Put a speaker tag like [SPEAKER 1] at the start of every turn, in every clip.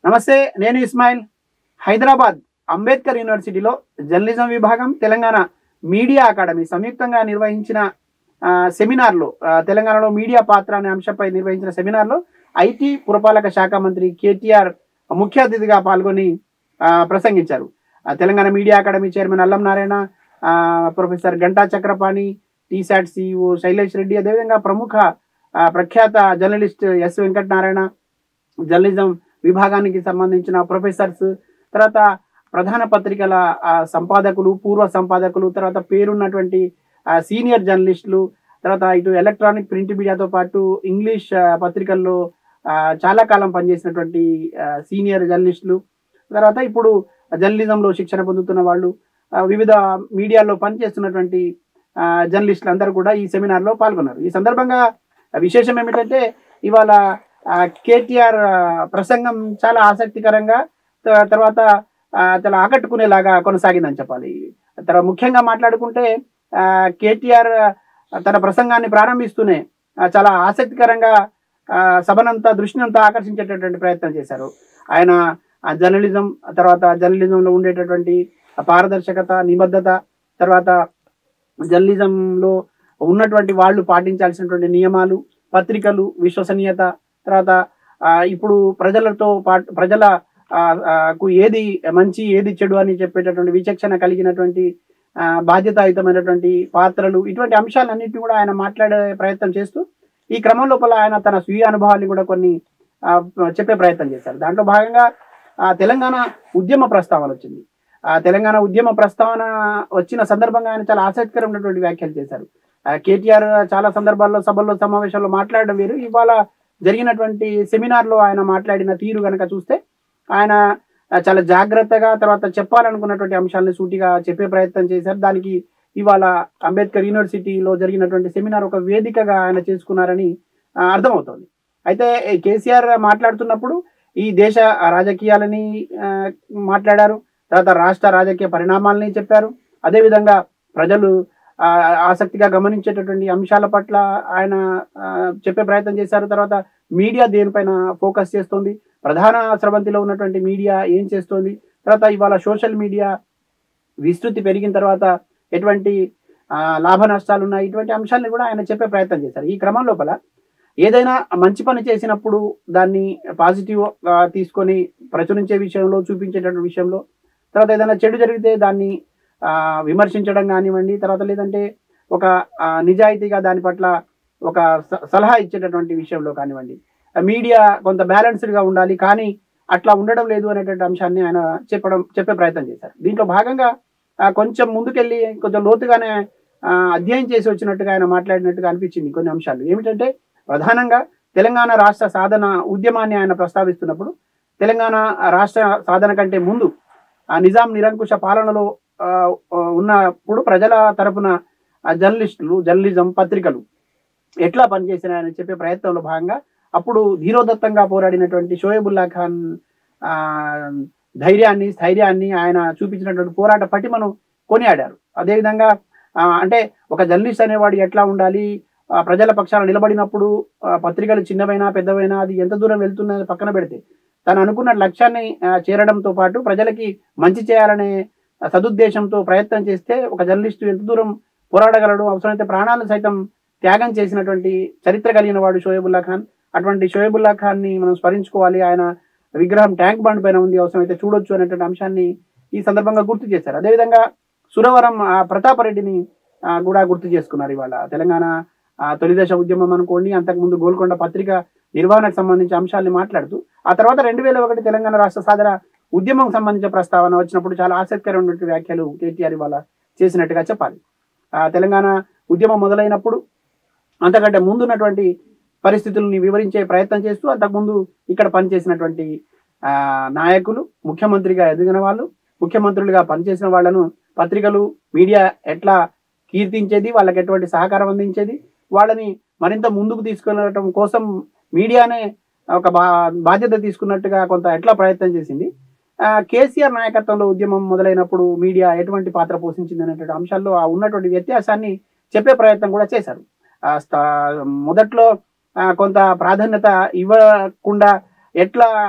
[SPEAKER 1] నమస్తే నేను ఇస్మాయిల్ హైదరాబాద్ అంబేద్కర్ యూనివర్సిటీలో జర్నలిజం విభాగం తెలంగాణ మీడియా అకాడమీ సంయుక్తంగా నిర్వహించిన ఆ, సెమినార్లో ఆ, తెలంగాణలో మీడియా పాత్ర అనే అంశంపై నిర్వహించిన సెమినార్లో ఐటీ పురపాలక శాఖ మంత్రి కేటీఆర్ ముఖ్య అతిథిగా పాల్గొని ఆ, ప్రసంగించారు ఆ, Telangana media academy chairman Allam Narayana ఆ, professor Ganta Chakrapani T SAT CEO Shailesh Reddy అదేవిధంగా ప్రముఖ ఆ, ప్రఖ్యాత జర్నలిస్ట్ ఎస్ వెంకటనారాయణ జర్నలిజం విభాగానికి సంబంధించిన ప్రొఫెసర్స్ తర్వాత ప్రధాన పత్రికల ఆ, సంపాదకులు పూర్వ సంపాదకులు తర్వాత పేరున్నటువంటి ఆ, సీనియర్ జర్నలిస్టులు తర్వాత ఇటు ఎలక్ట్రానిక్ ప్రింట్ మీడియాతో పాటు ఇంగ్లీష్ ఆ, పత్రికల్లో ఆ, చాలా కాలం పనిచేసినటువంటి ఆ, సీనియర్ జర్నలిస్టులు తర్వాత ఇప్పుడు జర్నలిజంలో శిక్షణ పొందుతున్న వాళ్ళు ఆ, వివిధ మీడియాలో పనిచేస్తున్నటువంటి ఆ, జర్నలిస్టులు అందరూ కూడా ఈ సెమినార్లో పాల్గొన్నారు ఈ సందర్భంగా విశేషం ఏమిటంటే ఇవాళ ఆ, కేటీఆర్ ఆ, ప్రసంగం చాలా ఆసక్తికరంగా త- తర్వాత ఆ, చాలా ఆకట్టుకునేలాగా కొనసాగిందని చెప్పాలి తర్వాత ముఖ్యంగా మాట్లాడుకుంటే ఆ, కేటీఆర్ ఆ, తన ప్రసంగాన్ని ప్రారంభిస్తూనే ఆ, చాలా ఆసక్తికరంగా ఆ, సభనంతా దృష్టినంతా ఆకర్షించేటటువంటి ప్రయత్నం చేశారు ఆయన ఆ జర్నలిజం తర్వాత జర్నలిజంలో ఉండేటటువంటి ఆ పారదర్శకత నిబద్ధత తర్వాత జర్నలిజంలో ఉన్నటువంటి వాళ్ళు పాటించాల్సినటువంటి నియమాలు పత్రికలు విశ్వసనీయత తర్వాత ఆ, ఇప్పుడు ప్రజలతో పాటు ప్రజల ఆ, ఆ, కు ఏది మంచి ఏది చెడు అని చెప్పేటటువంటి విచక్షణ కలిగినటువంటి ఆ, బాధ్యతాయుతమైనటువంటి పాత్రలు ఇటువంటి అంశాలన్నింటినీ కూడా ఆయన మాట్లాడే ప్రయత్నం చేస్తూ ఈ క్రమం లోపల ఆయన తన స్వీయ అనుభవాన్ని కూడా కొన్ని ఆ, చెప్పే ప్రయత్నం చేశారు దాంట్లో భాగంగా ఆ, తెలంగాణ ఉద్యమ ప్రస్తావన వచ్చింది ఆ తెలంగాణ ఉద్యమ ప్రస్తావన వచ్చిన సందర్భంగా ఆయన చాలా ఆసక్తికరమైనటువంటి వ్యాఖ్యలు చేశారు ఆ, కేటీఆర్ చాలా సందర్భాల్లో సభల్లో సమావేశాల్లో మాట్లాడడం వేరు ఇవాళ జరిగినటువంటి సెమినార్లో ఆయన మాట్లాడిన తీరు కనుక చూస్తే ఆయన ఆ, చాలా జాగ్రత్తగా తర్వాత చెప్పాలనుకున్నటువంటి అంశాలను సూటిగా చెప్పే ప్రయత్నం చేశారు దానికి ఇవాళ అంబేద్కర్ యూనివర్సిటీలో జరిగినటువంటి సెమినార్ ఒక వేదికగా ఆయన చేసుకున్నారని ఆ, అర్థమవుతోంది అయితే ఈ కేసీఆర్ మాట్లాడుతున్నప్పుడు ఈ దేశ రాజకీయాలని ఆ, మాట్లాడారు తర్వాత రాష్ట్ర రాజకీయ పరిణామాలని చెప్పారు అదేవిధంగా ప్రజలు ఆ, ఆసక్తిగా గమనించేటటువంటి అంశాల పట్ల ఆయన ఆ, చెప్పే ప్రయత్నం చేశారు తర్వాత మీడియా దేనిపైన ఫోకస్ చేస్తుంది ప్రధాన స్రవంతిలో ఉన్నటువంటి మీడియా ఏం చేస్తుంది తర్వాత ఇవాళ సోషల్ మీడియా విస్తృతి పెరిగిన తర్వాత ఎటువంటి ఆ, లాభ నష్టాలు ఉన్నాయి ఇటువంటి అంశాలను కూడా ఆయన చెప్పే ప్రయత్నం చేశారు ఈ క్రమం లోపల ఏదైనా మంచి పని చేసినప్పుడు దాన్ని పాజిటివ్ తీసుకొని ప్రచురించే విషయంలో చూపించేటటువంటి విషయంలో తర్వాత ఏదైనా చెడు జరిగితే దాన్ని ఆ, విమర్శించడం కానివ్వండి తర్వాత లేదంటే ఒక ఆ, నిజాయితీగా దాని పట్ల ఒక స- సలహా ఇచ్చేటటువంటి విషయంలో కానివ్వండి మీడియా కొంత బ్యాలెన్స్డ్గా ఉండాలి కానీ అట్లా ఉండడం లేదు అనేటువంటి అంశాన్ని ఆయన చెప్పడం చెప్పే ప్రయత్నం చేశారు దీంట్లో భాగంగా ఆ, కొంచెం ముందుకెళ్ళి కొంచెం లోతుగానే ఆ, అధ్యయనం చేసి వచ్చినట్టుగా ఆయన మాట్లాడినట్టుగా అనిపించింది కొన్ని అంశాలు ఏమిటంటే ప్రధానంగా తెలంగాణ రాష్ట్ర సాధన ఉద్యమాన్ని ఆయన ప్రస్తావిస్తున్నప్పుడు తెలంగాణ రాష్ట్ర సాధన కంటే ముందు ఆ నిజాం నిరంకుశ పాలనలో ఆ, ఆ, ఉన్నప్పుడు ప్రజల తరపున ఆ జర్నలిస్టులు జర్నలిజం పత్రికలు ఎట్లా పనిచేసినాయని చెప్పే ప్రయత్నంలో భాగంగా అప్పుడు ధీరోదత్తంగా పోరాడినటువంటి షోయబుల్లా ఖాన్ ఆ, ధైర్యాన్ని స్థైర్యాన్ని ఆయన చూపించినటువంటి పోరాట పటిమను కొనియాడారు అదేవిధంగా ఆ, అంటే ఒక జర్నలిస్ట్ అనేవాడు ఎట్లా ఉండాలి ఆ, ప్రజల పక్షాన నిలబడినప్పుడు ఆ, పత్రికలు చిన్నవైనా పెద్దవైనా అది ఎంత దూరం వెళ్తున్నది పక్కన పెడితే తను అనుకున్న లక్ష్యాన్ని ఆ, చేరడంతో పాటు ప్రజలకి మంచి చేయాలనే ఆ, సదుద్దేశంతో ప్రయత్నం చేస్తే ఒక జర్నలిస్టు ఎంత దూరం పోరాడగలడు అవసరమైతే ప్రాణాలను సైతం త్యాగం చేసినటువంటి చరిత్ర కలిగిన వాడు షోయబుల్లా ఖాన్ అటువంటి షోయబుల్లా ఖాన్ని మనం స్మరించుకోవాలి ఆయన విగ్రహం ట్యాంక్ బండ్ పైన ఉంది అవసరమైతే చూడొచ్చు అనేటువంటి అంశాన్ని ఈ సందర్భంగా గుర్తు చేశారు అదేవిధంగా సురవరం ఆ, ప్రతాపరెడ్డిని ఆ, కూడా గుర్తు చేసుకున్నారు ఇవాళ తెలంగాణ ఆ, తొలిదశ ఉద్యమం అనుకోండి అంతకుముందు గోల్కొండ పత్రిక నిర్వహణకు సంబంధించిన అంశాన్ని మాట్లాడుతూ ఆ తర్వాత రెండు వేల ఒకటి తెలంగాణ రాష్ట్ర సాధన ఉద్యమం సంబంధించిన ప్రస్తావన వచ్చినప్పుడు చాలా ఆసక్తికరమైనటువంటి వ్యాఖ్యలు కేటీఆర్ ఇవాళ చేసినట్టుగా చెప్పాలి ఆ, తెలంగాణ ఉద్యమం మొదలైనప్పుడు అంతకంటే ముందున్నటువంటి పరిస్థితుల్ని వివరించే ప్రయత్నం చేస్తూ అంతకుముందు ఇక్కడ పనిచేసినటువంటి ఆ, నాయకులు ముఖ్యమంత్రిగా ఎదిగిన వాళ్ళు ముఖ్యమంత్రులుగా పనిచేసిన వాళ్ళను పత్రికలు మీడియా ఎట్లా కీర్తించేది వాళ్ళకి ఎటువంటి సహకారం అందించేది వాళ్ళని మరింత ముందుకు తీసుకెళ్ళటం కోసం మీడియానే ఒక బా బాధ్యత తీసుకున్నట్టుగా కొంత ఎట్లా ప్రయత్నం చేసింది ఆ, కేసీఆర్ నాయకత్వంలో ఉద్యమం మొదలైనప్పుడు మీడియా ఎటువంటి పాత్ర పోషించింది అనేటువంటి అంశాల్లో ఆ ఉన్నటువంటి వ్యత్యాసాన్ని చెప్పే ప్రయత్నం కూడా చేశారు ఆ, స్టా- మొదట్లో ఆ, కొంత ప్రాధాన్యత ఇవ్వకుండా ఎట్లా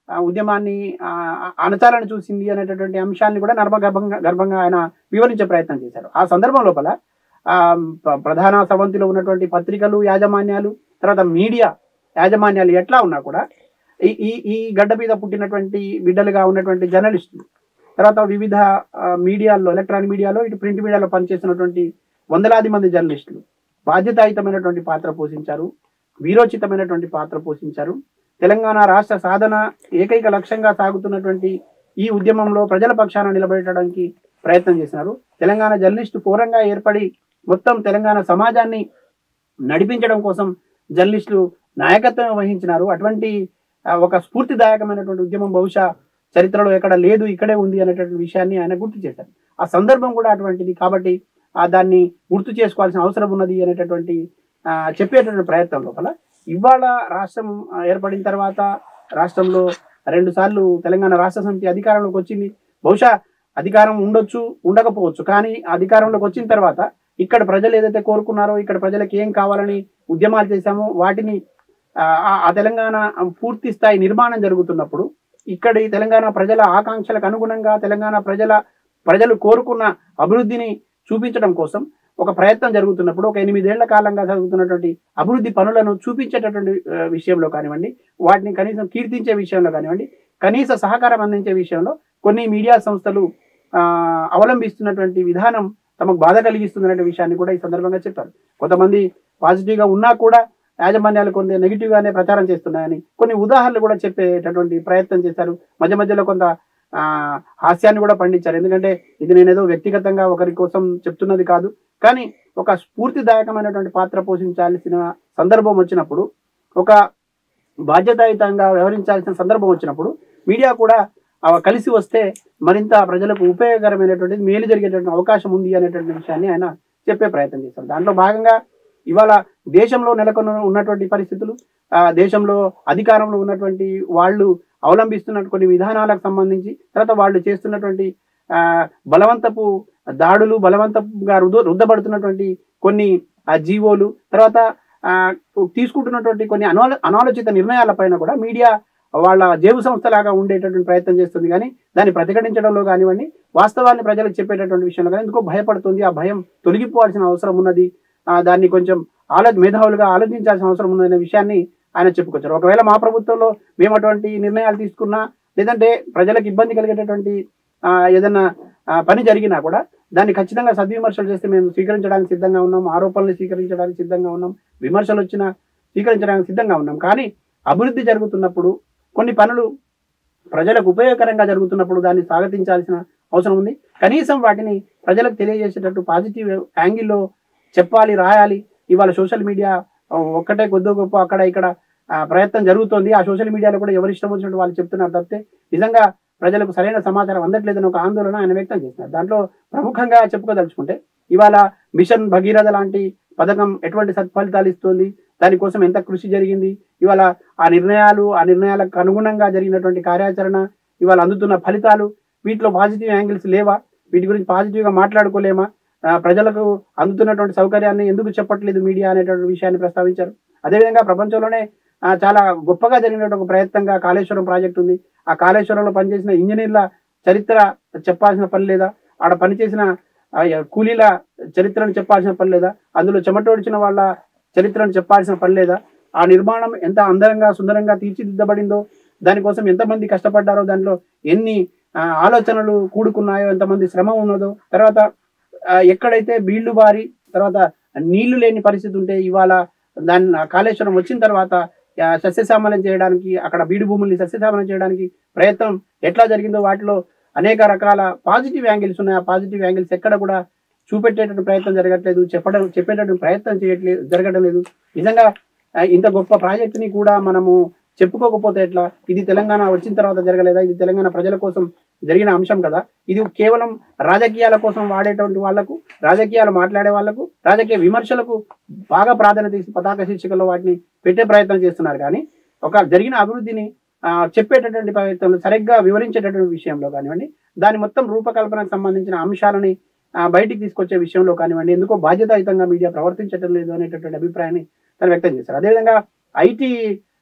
[SPEAKER 1] ఆ, ఉద్యమాన్ని ఆ, అణచాలని చూసింది అనేటటువంటి అంశాన్ని కూడా నర్మగర్భంగా గర్భంగా ఆయన వివరించే ప్రయత్నం చేశారు ఆ సందర్భం లోపల ఆ, ప్ర- ప్రధాన సవంతిలో ఉన్నటువంటి పత్రికలు యాజమాన్యాలు తర్వాత మీడియా యాజమాన్యాలు ఎట్లా ఉన్నా కూడా ఈ ఈ ఈ గడ్డ మీద పుట్టినటువంటి బిడ్డలుగా ఉన్నటువంటి జర్నలిస్టులు తర్వాత వివిధ ఆ, మీడియాల్లో ఎలక్ట్రానిక్ మీడియాలో ఇటు ప్రింట్ మీడియాలో పనిచేస్తున్నటువంటి వందలాది మంది జర్నలిస్టులు బాధ్యతాయుతమైనటువంటి పాత్ర పోషించారు వీరోచితమైనటువంటి పాత్ర పోషించారు తెలంగాణ రాష్ట్ర సాధన ఏకైక లక్ష్యంగా సాగుతున్నటువంటి ఈ ఉద్యమంలో ప్రజల పక్షాన నిలబెట్టడానికి ప్రయత్నం చేసినారు తెలంగాణ జర్నలిస్టు ఫోరంగా ఏర్పడి మొత్తం తెలంగాణ సమాజాన్ని నడిపించడం కోసం జర్నలిస్టులు నాయకత్వం వహించినారు అటువంటి ఆ, ఒక స్ఫూర్తిదాయకమైనటువంటి ఉద్యమం బహుశా చరిత్రలో ఎక్కడ లేదు ఇక్కడే ఉంది అనేటటువంటి విషయాన్ని ఆయన గుర్తు చేశారు ఆ సందర్భం కూడా అటువంటిది కాబట్టి ఆ దాన్ని గుర్తు చేసుకోవాల్సిన అవసరం ఉన్నది అనేటటువంటి ఆ, చెప్పేటటువంటి ప్రయత్నం లోపల ఇవాళ రాష్ట్రం ఆ, ఏర్పడిన తర్వాత రాష్ట్రంలో రెండు సార్లు తెలంగాణ రాష్ట్ర సమితి అధికారంలోకి వచ్చింది బహుశా అధికారం ఉండొచ్చు ఉండకపోవచ్చు కానీ అధికారంలోకి వచ్చిన తర్వాత ఇక్కడ ప్రజలు ఏదైతే కోరుకున్నారో ఇక్కడ ప్రజలకు ఏం కావాలని ఉద్యమాలు చేశామో వాటిని ఆ, ఆ- ఆ తెలంగాణ పూర్తి స్థాయి నిర్మాణం జరుగుతున్నప్పుడు ఇక్కడ ఈ తెలంగాణ ప్రజల ఆకాంక్షలకు అనుగుణంగా తెలంగాణ ప్రజల ప్రజలు కోరుకున్న అభివృద్ధిని చూపించడం కోసం ఒక ప్రయత్నం జరుగుతున్నప్పుడు ఒక ఎనిమిదేళ్ల కాలంగా జరుగుతున్నటువంటి అభివృద్ధి పనులను చూపించేటటువంటి ఆ, విషయంలో కానివ్వండి వాటిని కనీసం కీర్తించే విషయంలో కానివ్వండి కనీస సహకారం అందించే విషయంలో కొన్ని మీడియా సంస్థలు ఆ, అవలంబిస్తున్నటువంటి విధానం తమకు బాధ కలిగిస్తుందనే విషయాన్ని కూడా ఈ సందర్భంగా చెప్పారు కొంతమంది పాజిటివ్గా ఉన్నా కూడా యాజమాన్యాలు కొన్ని నెగిటివ్ గానే ప్రచారం చేస్తున్నాయని కొన్ని ఉదాహరణలు కూడా చెప్పేటటువంటి ప్రయత్నం చేశారు మధ్య మధ్యలో కొంత ఆ, హాస్యాన్ని కూడా పండించారు ఎందుకంటే ఇది నేనేదో వ్యక్తిగతంగా ఒకరి కోసం చెప్తున్నది కాదు కానీ ఒక స్ఫూర్తిదాయకమైనటువంటి పాత్ర పోషించాల్సిన సందర్భం వచ్చినప్పుడు ఒక బాధ్యతాయుతంగా వ్యవహరించాల్సిన సందర్భం వచ్చినప్పుడు మీడియా కూడా ఆ కలిసి వస్తే మరింత ప్రజలకు ఉపయోగకరమైనటువంటి మేలు జరిగేటువంటి అవకాశం ఉంది అనేటువంటి విషయాన్ని ఆయన చెప్పే ప్రయత్నం చేశారు దాంట్లో భాగంగా ఇవాళ దేశంలో నెలకొని ఉన్నటువంటి పరిస్థితులు ఆ దేశంలో అధికారంలో ఉన్నటువంటి వాళ్ళు అవలంబిస్తున్న కొన్ని విధానాలకు సంబంధించి తర్వాత వాళ్ళు చేస్తున్నటువంటి ఆ బలవంతపు దాడులు బలవంతంగా రుద్ద రుద్దబడుతున్నటువంటి కొన్ని ఆ జీవోలు తర్వాత ఆ తీసుకుంటున్నటువంటి కొన్ని అనాల అనాలోచిత నిర్ణయాల పైన కూడా మీడియా వాళ్ళ జేబు సంస్థలాగా ఉండేటటువంటి ప్రయత్నం చేస్తుంది కానీ దాన్ని ప్రతిఘటించడంలో కానివ్వండి వాస్తవాన్ని ప్రజలకు చెప్పేటటువంటి విషయంలో కానీ ఎందుకో భయపడుతుంది ఆ భయం తొలగిపోవాల్సిన అవసరం ఉన్నది ఆ దాన్ని కొంచెం ఆలో మేధావులుగా ఆలోచించాల్సిన అవసరం ఉన్నదనే విషయాన్ని ఆయన చెప్పుకొచ్చారు ఒకవేళ మా ప్రభుత్వంలో మేము అటువంటి నిర్ణయాలు తీసుకున్నా లేదంటే ప్రజలకు ఇబ్బంది కలిగేటటువంటి ఆ, ఏదైనా ఆ, పని జరిగినా కూడా దాన్ని ఖచ్చితంగా సద్విమర్శలు చేస్తే మేము స్వీకరించడానికి సిద్ధంగా ఉన్నాం ఆరోపణలు స్వీకరించడానికి సిద్ధంగా ఉన్నాం విమర్శలు వచ్చినా స్వీకరించడానికి సిద్ధంగా ఉన్నాం కానీ అభివృద్ధి జరుగుతున్నప్పుడు కొన్ని పనులు ప్రజలకు ఉపయోగకరంగా జరుగుతున్నప్పుడు దాన్ని స్వాగతించాల్సిన అవసరం ఉంది కనీసం వాటిని ప్రజలకు తెలియజేసేటట్టు పాజిటివ్ యాంగిల్లో చెప్పాలి రాయాలి ఇవాళ సోషల్ మీడియా ఒక్కటే కొద్ది గొప్ప అక్కడ ఇక్కడ ఆ, ప్రయత్నం జరుగుతోంది ఆ సోషల్ మీడియాలో కూడా ఎవరు ఇష్టం వచ్చినట్టు వాళ్ళు చెప్తున్నారు తప్పితే నిజంగా ప్రజలకు సరైన సమాచారం అందట్లేదని ఒక ఆందోళన ఆయన వ్యక్తం చేస్తున్నారు దాంట్లో ప్రముఖంగా చెప్పుకోదలుచుకుంటే ఇవాళ మిషన్ భగీరథ లాంటి పథకం ఎటువంటి సత్ఫలితాలు ఇస్తుంది దానికోసం ఎంత కృషి జరిగింది ఇవాళ ఆ నిర్ణయాలు ఆ నిర్ణయాలకు అనుగుణంగా జరిగినటువంటి కార్యాచరణ ఇవాళ అందుతున్న ఫలితాలు వీటిలో పాజిటివ్ యాంగిల్స్ లేవా వీటి గురించి పాజిటివ్గా మాట్లాడుకోలేమా ఆ, ప్రజలకు అందుతున్నటువంటి సౌకర్యాన్ని ఎందుకు చెప్పట్లేదు మీడియా అనేటువంటి విషయాన్ని ప్రస్తావించారు అదేవిధంగా ప్రపంచంలోనే ఆ, చాలా గొప్పగా జరిగినటువంటి ఒక ప్రయత్నంగా కాళేశ్వరం ప్రాజెక్ట్ ఉంది ఆ కాళేశ్వరంలో పనిచేసిన ఇంజనీర్ల చరిత్ర చెప్పాల్సిన పని లేదా ఆడ పనిచేసిన ఆ, కూలీల చరిత్రను చెప్పాల్సిన పని లేదా అందులో చెమటోడిచిన వాళ్ళ చరిత్రను చెప్పాల్సిన పని లేదా ఆ నిర్మాణం ఎంత అందంగా సుందరంగా తీర్చిదిద్దబడిందో దానికోసం ఎంతమంది కష్టపడ్డారో దాంట్లో ఎన్ని ఆ, ఆలోచనలు కూడుకున్నాయో ఎంతమంది శ్రమ ఉన్నదో తర్వాత ఆ, ఎక్కడైతే బీళ్లు బారి తర్వాత నీళ్లు లేని పరిస్థితి ఉంటే ఇవాళ దాన్ని ఆ కాళేశ్వరం వచ్చిన తర్వాత ఆ, సస్యశ్యామలం చేయడానికి అక్కడ బీడు భూముల్ని సస్యశ్యామలం చేయడానికి ప్రయత్నం ఎట్లా జరిగిందో వాటిలో అనేక రకాల పాజిటివ్ యాంగిల్స్ ఉన్నాయి ఆ పాజిటివ్ యాంగిల్స్ ఎక్కడ కూడా చూపెట్టేటువంటి ప్రయత్నం జరగట్లేదు చెప్పడం చెప్పేటటువంటి ప్రయత్నం చేయట్లేదు జరగడం లేదు నిజంగా ఆ, ఇంత గొప్ప ప్రాజెక్టుని కూడా మనము చెప్పుకోకపోతే ఎట్లా ఇది తెలంగాణ వచ్చిన తర్వాత జరగలేదా ఇది తెలంగాణ ప్రజల కోసం జరిగిన అంశం కదా ఇది కేవలం రాజకీయాల కోసం వాడేటువంటి వాళ్లకు రాజకీయాలు మాట్లాడే వాళ్లకు రాజకీయ విమర్శలకు బాగా ప్రాధాన్యత ఇచ్చి పతాక శీర్షికల్లో వాటిని పెట్టే ప్రయత్నం చేస్తున్నారు కానీ ఒక జరిగిన అభివృద్ధిని ఆ, చెప్పేటటువంటి ప్రయత్నం సరిగ్గా వివరించేటటువంటి విషయంలో కానివ్వండి దాని మొత్తం రూపకల్పనకు సంబంధించిన అంశాలని ఆ, బయటికి తీసుకొచ్చే విషయంలో కానివ్వండి ఎందుకో బాధ్యతాయుతంగా మీడియా ప్రవర్తించడం లేదు అనేటటువంటి అభిప్రాయాన్ని తను వ్యక్తం చేశారు అదేవిధంగా ఐటీ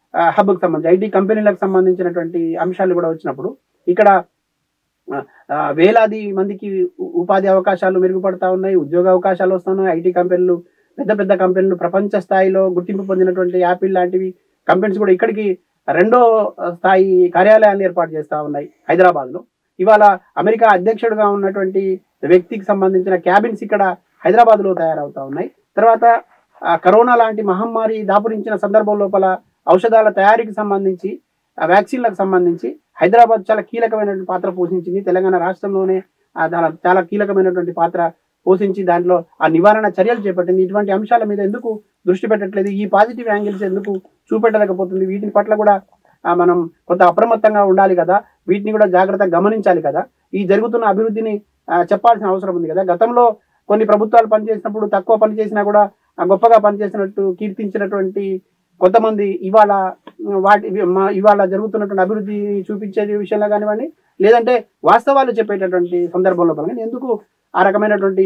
[SPEAKER 1] హబ్కి సంబంధించి ఐటీ కంపెనీలకు సంబంధించినటువంటి అంశాలు కూడా వచ్చినప్పుడు ఇక్కడ ఆ, ఆ, వేలాది మందికి ఉ- ఉపాధి అవకాశాలు మెరుగుపడతా ఉన్నాయి ఉద్యోగ అవకాశాలు వస్తున్నాయి ఐటీ కంపెనీలు పెద్ద పెద్ద కంపెనీలు ప్రపంచ స్థాయిలో గుర్తింపు పొందినటువంటి యాపిల్ లాంటివి కంపెనీస్ కూడా ఇక్కడికి రెండో స్థాయి కార్యాలయాలను ఏర్పాటు చేస్తా ఉన్నాయి హైదరాబాద్ లో ఇవాళ అమెరికా అధ్యక్షుడిగా ఉన్నటువంటి వ్యక్తికి సంబంధించిన క్యాబిన్స్ ఇక్కడ హైదరాబాద్ లో తయారవుతా ఉన్నాయి తర్వాత ఆ, కరోనా లాంటి మహమ్మారి దాపురించిన సందర్భం లోపల ఔషధాల తయారీకి సంబంధించి ఆ వ్యాక్సిన్లకు సంబంధించి హైదరాబాద్ చాలా కీలకమైనటువంటి పాత్ర పోషించింది తెలంగాణ రాష్ట్రంలోనే ఆ చాలా చాలా కీలకమైనటువంటి పాత్ర పోషించి దాంట్లో ఆ నివారణ చర్యలు చేపట్టింది ఇటువంటి అంశాల మీద ఎందుకు దృష్టి పెట్టట్లేదు ఈ పాజిటివ్ యాంగిల్స్ ఎందుకు చూపెట్టలేకపోతుంది వీటి పట్ల కూడా ఆ, మనం కొంత అప్రమత్తంగా ఉండాలి కదా వీటిని కూడా జాగ్రత్తగా గమనించాలి కదా ఈ జరుగుతున్న అభివృద్ధిని ఆ, చెప్పాల్సిన అవసరం ఉంది కదా గతంలో కొన్ని ప్రభుత్వాలు పనిచేసినప్పుడు తక్కువ పని చేసినా కూడా ఆ, గొప్పగా పనిచేసినట్టు కీర్తించినటువంటి కొంతమంది ఇవాళ ఉమ్, వాటి మా- ఇవాళ జరుగుతున్నటువంటి అభివృద్ధి చూపించే విషయంలో కానివ్వండి లేదంటే వాస్తవాలు చెప్పేటటువంటి సందర్భంలో కానీ ఎందుకు ఆ రకమైనటువంటి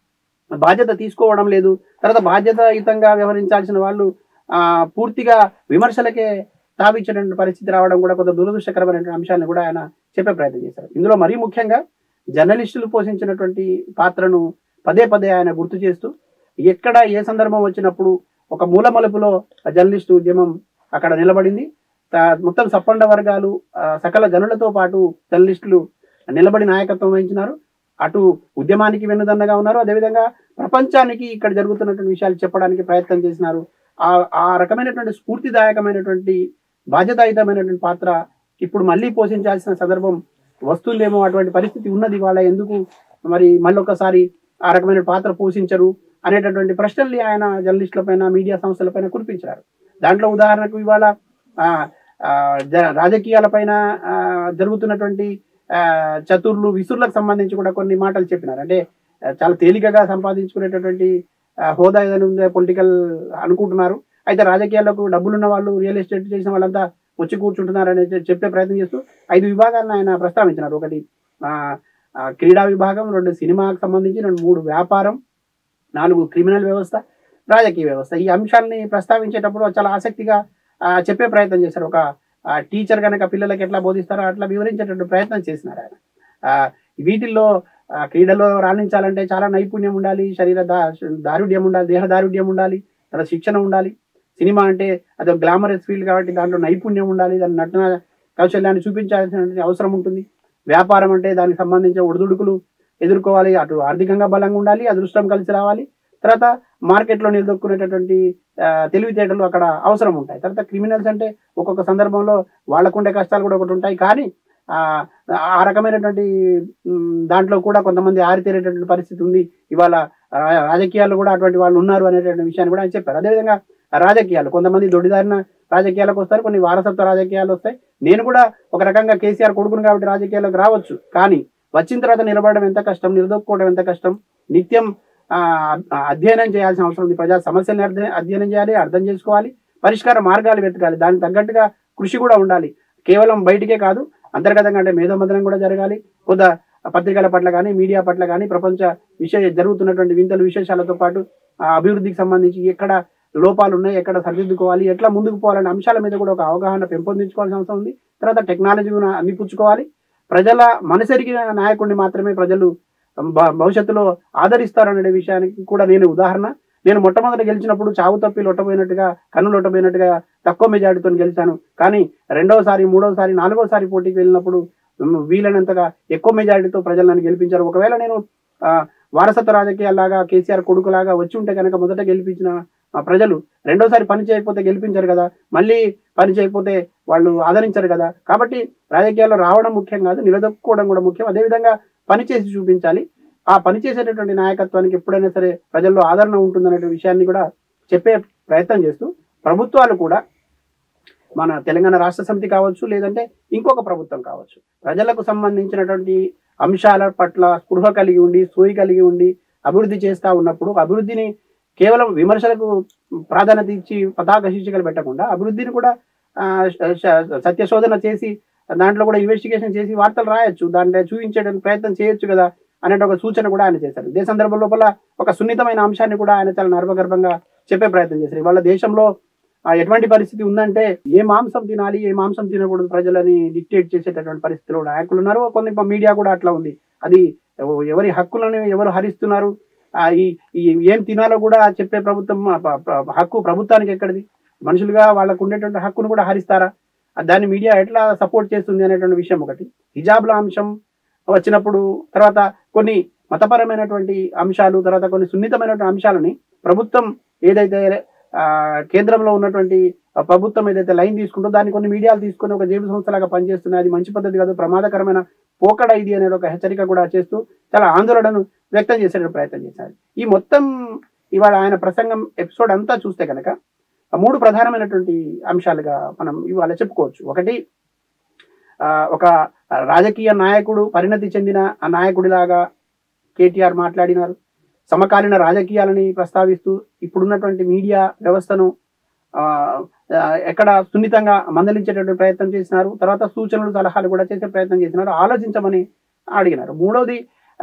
[SPEAKER 1] బాధ్యత తీసుకోవడం లేదు తర్వాత బాధ్యతాయుతంగా వ్యవహరించాల్సిన వాళ్ళు ఆ, పూర్తిగా విమర్శలకే తావిచ్చేటువంటి పరిస్థితి రావడం కూడా కొంత దురదృష్టకరమైనటువంటి అంశాలను కూడా ఆయన చెప్పే ప్రయత్నం చేశారు ఇందులో మరీ ముఖ్యంగా జర్నలిస్టులు పోషించినటువంటి పాత్రను పదే పదే ఆయన గుర్తు చేస్తూ ఎక్కడ ఏ సందర్భం వచ్చినప్పుడు ఒక మూల మలుపులో ఆ జర్నలిస్టు ఉద్యమం అక్కడ నిలబడింది తా- మొత్తం సప్పండ వర్గాలు ఆ, సకల జనులతో పాటు జర్నలిస్టులు నిలబడి నాయకత్వం వహించినారు అటు ఉద్యమానికి వెన్నుదన్నగా ఉన్నారు అదేవిధంగా ప్రపంచానికి ఇక్కడ జరుగుతున్నటువంటి విషయాలు చెప్పడానికి ప్రయత్నం చేసినారు ఆ ఆ రకమైనటువంటి స్ఫూర్తిదాయకమైనటువంటి బాధ్యతాయుతమైనటువంటి పాత్ర ఇప్పుడు మళ్ళీ పోషించాల్సిన సందర్భం వస్తుందేమో అటువంటి పరిస్థితి ఉన్నది వాళ్ళ ఎందుకు మరి మళ్ళొకసారి ఆ రకమైన పాత్ర పోషించరు అనేటటువంటి ప్రశ్నల్ని ఆయన జర్నలిస్టుల పైన మీడియా సంస్థల పైన కురిపించారు దాంట్లో ఉదాహరణకు ఇవాళ ఆ, ఆ, జ- రాజకీయాల పైన ఆ, జరుగుతున్నటువంటి ఆ, చతుర్లు విసుర్లకు సంబంధించి కూడా కొన్ని మాటలు చెప్పినారు అంటే ఆ, చాలా తేలికగా సంపాదించుకునేటటువంటి ఆ, హోదా ఏదైనా ఉందో పొలిటికల్ అనుకుంటున్నారు అయితే రాజకీయాలకు డబ్బులున్న వాళ్ళు రియల్ ఎస్టేట్ చేసిన వాళ్ళంతా వచ్చి కూర్చుంటున్నారని చె- చెప్పే ప్రయత్నం చేస్తూ ఐదు విభాగాలను ఆయన ప్రస్తావించినారు ఒకటి ఆ, ఆ, క్రీడా విభాగం రెండు సినిమాకు సంబంధించి రెండు మూడు వ్యాపారం నాలుగు క్రిమినల్ వ్యవస్థ రాజకీయ వ్యవస్థ ఈ అంశాలని ప్రస్తావించేటప్పుడు చాలా ఆసక్తిగా ఆ, చెప్పే ప్రయత్నం చేశారు ఒక టీచర్ కనుక పిల్లలకి ఎట్లా బోధిస్తారో అట్లా వివరించేటటువంటి ప్రయత్నం చేసినారు ఆయన ఆ, వీటిల్లో ఆ, క్రీడలో రాణించాలంటే చాలా నైపుణ్యం ఉండాలి శరీర దా దారుఢ్యం ఉండాలి దేహ దారుఢ్యం ఉండాలి తర్వాత శిక్షణ ఉండాలి సినిమా అంటే అది గ్లామరస్ ఫీల్డ్ కాబట్టి దాంట్లో నైపుణ్యం ఉండాలి దాని నటన కౌశల్యాన్ని చూపించాల్సిన అవసరం ఉంటుంది వ్యాపారం అంటే దానికి సంబంధించిన ఒడిదుడుకులు ఎదుర్కోవాలి అటు ఆర్థికంగా బలంగా ఉండాలి అదృష్టం కలిసి రావాలి తర్వాత మార్కెట్లో నిలదొక్కునేటటువంటి ఆ, తెలివితేటలు అక్కడ అవసరం ఉంటాయి తర్వాత క్రిమినల్స్ అంటే ఒక్కొక్క సందర్భంలో వాళ్ళకుండే కష్టాలు కూడా ఒకటి ఉంటాయి కానీ ఆ ఆ రకమైనటువంటి ఉమ్, దాంట్లో కూడా కొంతమంది ఆరితేరేటటువంటి పరిస్థితి ఉంది ఇవాళ రా- రాజకీయాల్లో కూడా అటువంటి వాళ్ళు ఉన్నారు అనేటువంటి విషయాన్ని కూడా ఆయన చెప్పారు అదేవిధంగా రాజకీయాలు కొంతమంది దొడ్డిదారిన రాజకీయాలకు వస్తారు కొన్ని వారసత్వ రాజకీయాలు వస్తాయి నేను కూడా ఒక రకంగా కేసీఆర్ కొడుకును కాబట్టి రాజకీయాలకు రావచ్చు కానీ వచ్చిన తర్వాత నిలబడడం ఎంత కష్టం నిలదొక్కుకోవడం ఎంత కష్టం నిత్యం ఆ, అధ్యయనం చేయాల్సిన అవసరం ఉంది ప్రజా సమస్యల్ని అధ్య- అధ్యయనం చేయాలి అర్థం చేసుకోవాలి పరిష్కార మార్గాలు వెతకాలి దానికి తగ్గట్టుగా కృషి కూడా ఉండాలి కేవలం బయటికే కాదు అంతర్గతంగా అంటే మేధోమథనం కూడా జరగాలి కొంత పత్రికల పట్ల కానీ మీడియా పట్ల కానీ ప్రపంచ విషయ జరుగుతున్నటువంటి వింతలు విశేషాలతో పాటు ఆ అభివృద్ధికి సంబంధించి ఎక్కడ లోపాలు ఉన్నాయి ఎక్కడ సరిదిద్దుకోవాలి ఎట్లా ముందుకు పోవాలనే అంశాల మీద కూడా ఒక అవగాహన పెంపొందించుకోవాల్సిన అవసరం ఉంది తర్వాత టెక్నాలజీ కూడా అందిపుచ్చుకోవాలి ప్రజల మనసెరిగిన నాయకుడిని మాత్రమే ప్రజలు భ- భవిష్యత్తులో ఆదరిస్తారనే విషయానికి కూడా నేను ఉదాహరణ నేను మొట్టమొదట గెలిచినప్పుడు చావు తప్పి లొట్టపోయినట్టుగా కన్ను లొట్టపోయినట్టుగా తక్కువ మెజార్టీతో గెలిచాను కానీ రెండవసారి మూడవసారి నాలుగోసారి పోటీకి వెళ్ళినప్పుడు ఉమ్, వీలైనంతగా ఎక్కువ మెజారిటీతో ప్రజలు నన్ను గెలిపించారు ఒకవేళ నేను ఆ, వారసత్వ రాజకీయాల్లాగా కేసీఆర్ కొడుకులాగా వచ్చి ఉంటే కనుక మొదట గెలిపించిన ఆ, ప్రజలు రెండోసారి పని చేయకపోతే గెలిపించారు కదా మళ్ళీ పని చేయకపోతే వాళ్ళు ఆదరించారు కదా కాబట్టి రాజకీయాల్లో రావడం ముఖ్యం కాదు నిలదొక్కుకోవడం కూడా ముఖ్యం అదేవిధంగా పని చేసి చూపించాలి ఆ పని చేసేటటువంటి నాయకత్వానికి ఎప్పుడైనా సరే ప్రజల్లో ఆదరణ ఉంటుందనే విషయాన్ని కూడా చెప్పే ప్రయత్నం చేస్తూ ప్రభుత్వాలు కూడా మన తెలంగాణ రాష్ట్ర సమితి కావచ్చు లేదంటే ఇంకొక ప్రభుత్వం కావచ్చు ప్రజలకు సంబంధించినటువంటి అంశాల పట్ల స్పృహ కలిగి ఉండి సోయి కలిగి ఉండి అభివృద్ధి చేస్తా ఉన్నప్పుడు అభివృద్ధిని కేవలం విమర్శలకు ప్రాధాన్యత ఇచ్చి పతాక శీర్షికలు పెట్టకుండా అభివృద్ధిని కూడా ఆ, శ- శ- సత్యశోధన చేసి దాంట్లో కూడా ఇన్వెస్టిగేషన్ చేసి వార్తలు రాయొచ్చు దాంట్లో చూపించడానికి ప్రయత్నం చేయొచ్చు కదా అనే ఒక సూచన కూడా ఆయన చేశారు ఇదే సందర్భం లోపల ఒక సున్నితమైన అంశాన్ని కూడా ఆయన చాలా నర్మగర్భంగా చెప్పే ప్రయత్నం చేశారు ఇవాళ దేశంలో ఆ, ఎటువంటి పరిస్థితి ఉందంటే ఏ మాంసం తినాలి ఏ మాంసం తినకూడదు ప్రజలని డిక్టేట్ చేసేటటువంటి పరిస్థితిలో నాయకులు ఉన్నారు కొన్ని మీడియా కూడా అట్లా ఉంది అది ఎవ- ఎవరి హక్కులను ఎవరు హరిస్తున్నారు ఆ, ఈ ఈ ఏం తినాలో కూడా చెప్పే ప్రభుత్వం ఆ, ప- ప- హక్కు ప్రభుత్వానికి ఎక్కడిది మనుషులుగా వాళ్ళకు ఉండేటువంటి హక్కును కూడా హరిస్తారా ఆ, దాన్ని మీడియా ఎట్లా సపోర్ట్ చేస్తుంది అనేటువంటి విషయం ఒకటి హిజాబ్ల అంశం వచ్చినప్పుడు తర్వాత కొన్ని మతపరమైనటువంటి అంశాలు తర్వాత కొన్ని సున్నితమైనటువంటి అంశాలని ప్రభుత్వం ఏదైతే ఆ, కేంద్రంలో ఉన్నటువంటి ఆ ప్రభుత్వం ఏదైతే లైన్ తీసుకుంటో దాన్ని కొన్ని మీడియాలు తీసుకొని ఒక జేబు సంస్థలాగా పనిచేస్తున్నాయి అది మంచి పద్ధతి కాదు ప్రమాదకరమైన పోకడ ఇది అనేది ఒక హెచ్చరిక కూడా చేస్తూ చాలా ఆందోళనను వ్యక్తం చేసే ప్రయత్నం చేశారు ఈ మొత్తం ఇవాళ ఆయన ప్రసంగం ఎపిసోడ్ అంతా చూస్తే కనుక ఆ మూడు ప్రధానమైనటువంటి అంశాలుగా మనం ఇవాళ చెప్పుకోవచ్చు ఒకటి ఆ, ఒక రాజకీయ నాయకుడు పరిణతి చెందిన ఆ నాయకుడిలాగా కేటీఆర్ మాట్లాడినారు సమకాలీన రాజకీయాలని ప్రస్తావిస్తూ ఇప్పుడున్నటువంటి మీడియా వ్యవస్థను ఆ, ఆ, ఎక్కడ సున్నితంగా మందలించేటటువంటి ప్రయత్నం చేసినారు తర్వాత సూచనలు సలహాలు కూడా చేసే ప్రయత్నం చేసినారు ఆలోచించమని అడిగినారు మూడోది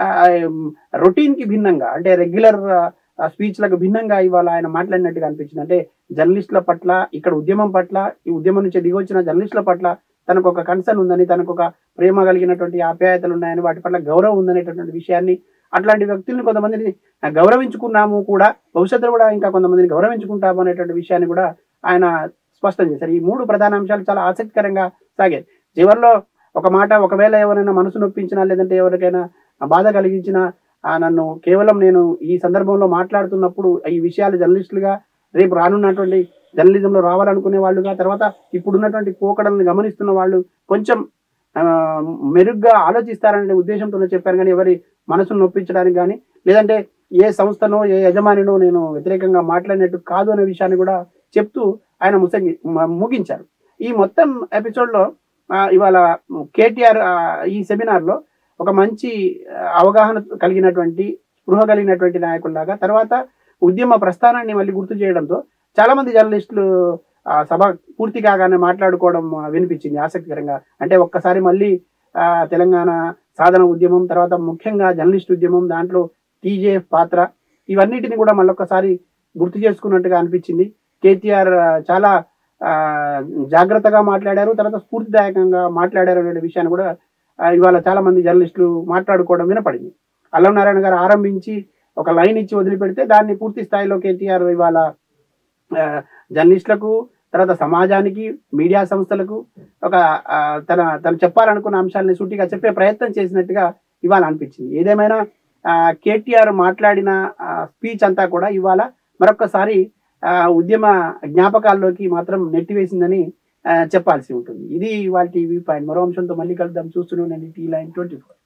[SPEAKER 1] రొటీన్ కి భిన్నంగా అంటే రెగ్యులర్ స్పీచ్లకు భిన్నంగా ఇవాళ ఆయన మాట్లాడినట్టుగా అనిపించింది అంటే జర్నలిస్టుల పట్ల ఇక్కడ ఉద్యమం పట్ల ఈ ఉద్యమం నుంచి దిగొచ్చిన జర్నలిస్టుల పట్ల తనకు ఒక కన్సర్న్ ఉందని తనకు ఒక ప్రేమ కలిగినటువంటి ఆప్యాయతలు ఉన్నాయని వాటి పట్ల గౌరవం ఉందనేటటువంటి విషయాన్ని అట్లాంటి వ్యక్తుల్ని కొంతమందిని గౌరవించుకున్నాము కూడా భవిష్యత్తులో కూడా ఇంకా కొంతమందిని గౌరవించుకుంటాము అనేటువంటి విషయాన్ని కూడా ఆయన స్పష్టం చేశారు ఈ మూడు ప్రధాన అంశాలు చాలా ఆసక్తికరంగా సాగాయి చివరిలో ఒక మాట ఒకవేళ ఎవరైనా మనసు నొప్పించినా లేదంటే ఎవరికైనా బాధ కలిగించినా ఆ, నన్ను కేవలం నేను ఈ సందర్భంలో మాట్లాడుతున్నప్పుడు ఈ విషయాలు జర్నలిస్టులుగా రేపు రానున్నటువంటి జర్నలిజంలో రావాలనుకునే వాళ్ళుగా తర్వాత ఇప్పుడున్నటువంటి పోకడలను గమనిస్తున్న వాళ్ళు కొంచెం ఆ, మెరుగ్గా ఆలోచిస్తారనే ఉద్దేశంతో చెప్పాను కానీ ఎవరి మనసును నొప్పించడానికి కానీ లేదంటే ఏ సంస్థనో ఏ యజమానినో నేను వ్యతిరేకంగా మాట్లాడినట్టు కాదు అనే విషయాన్ని కూడా చెప్తూ ఆయన ముసంగి మ- ముగించారు ఈ మొత్తం ఎపిసోడ్లో ఆ, ఇవాళ కేటీఆర్ ఆ, ఈ సెమినార్లో ఒక మంచి ఆ, అవగాహన కలిగినటువంటి స్పృహ కలిగినటువంటి నాయకుల్లాగా తర్వాత ఉద్యమ ప్రస్థానాన్ని మళ్ళీ గుర్తు చేయడంతో చాలా మంది జర్నలిస్టులు ఆ, సభ పూర్తి కాగానే మాట్లాడుకోవడం ఆ, వినిపించింది ఆసక్తికరంగా అంటే ఒక్కసారి మళ్ళీ ఆ, తెలంగాణ సాధన ఉద్యమం తర్వాత ముఖ్యంగా జర్నలిస్ట్ ఉద్యమం దాంట్లో టీజేఎఫ్ పాత్ర ఇవన్నిటిని కూడా మళ్ళొక్కసారి గుర్తు చేసుకున్నట్టుగా అనిపించింది కేటీఆర్ ఆ, చాలా ఆ, జాగ్రత్తగా మాట్లాడారు తర్వాత స్ఫూర్తిదాయకంగా మాట్లాడారు అనే విషయాన్ని కూడా ఆ, ఇవాళ చాలా మంది జర్నలిస్టులు మాట్లాడుకోవడం వినపడింది అల్లం నారాయణ గారు ఆరంభించి ఒక లైన్ ఇచ్చి వదిలిపెడితే దాన్ని పూర్తి స్థాయిలో కేటీఆర్ ఇవాళ ఆ, జర్నలిస్టులకు తర్వాత సమాజానికి మీడియా సంస్థలకు ఒక ఆ, తన తను చెప్పాలనుకున్న అంశాలని సూటిగా చెప్పే ప్రయత్నం చేసినట్టుగా ఇవాళ అనిపించింది ఏదేమైనా ఆ, కేటీఆర్ మాట్లాడిన స్పీచ్ అంతా కూడా ఇవాళ మరొకసారి ఆ, ఉద్యమ జ్ఞాపకాల్లోకి మాత్రం నెట్టివేసిందని ఆ, చెప్పాల్సి ఉంటుంది ఇది వాళ్ళ టీవీ పాయింట్ మరో అంశంతో మళ్ళీ కలుద్దాం చూస్తూనే ఉండండి టీ లైన్ ట్వంటీ ఫోర్